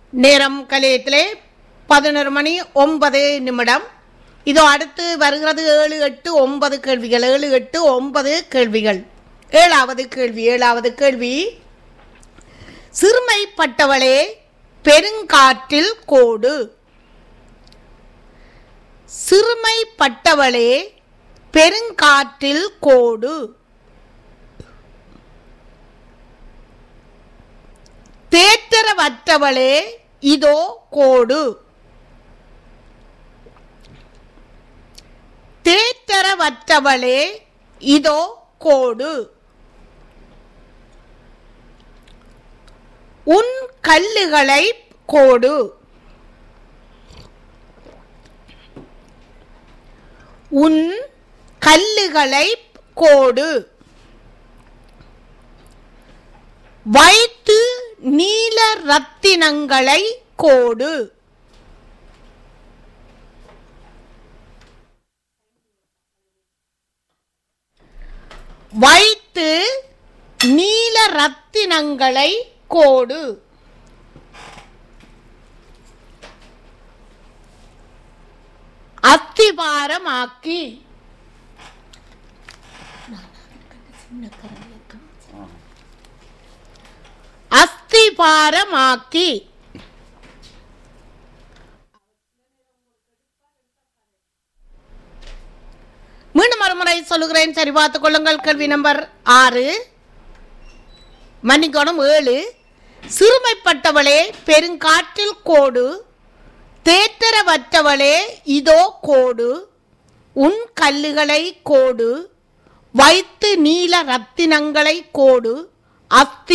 நேரம் கலையத்திலே பதினொரு மணி ஒன்பது நிமிடம் இதோ அடுத்து வருகிறது ஏழு எட்டு ஒன்பது கேள்விகள் ஏழு எட்டு ஒன்பது கேள்விகள் ஏழாவது கேள்வி ஏழாவது கேள்வி சிறுமைப்பட்டவளே பெருங்காற்றில் கோடு சிறுமைப்பட்டவளே பெருங்காற்றில் கோடு தேற்றரவற்றவளே இதோ கோடு தேற்றரவற்றவளே இதோ கோடு உன் கல்லுகளை கோடு உன் கல்லுகளை கோடு வைத்து நீல ரத்தினங்களை கோடு வைத்து நீல ரத்தினங்களை கோடு அத்திவாரமாக்கி அஸ்திபாரமாக்கி மீண்டும் மறுமுறை சொல்லுகிறேன் சரி பார்த்துக் கொள்ளுங்கள் கேள்வி நம்பர் ஆறு மன்னிக்கணும் ஏழு சிறுமைப்பட்டவளே பெருங்காற்றில் கோடு தேற்றரவற்றவளே இதோ கோடு உன் கல்லுகளை கோடு வைத்து நீல ரத்தினங்களை கோடு அத்தி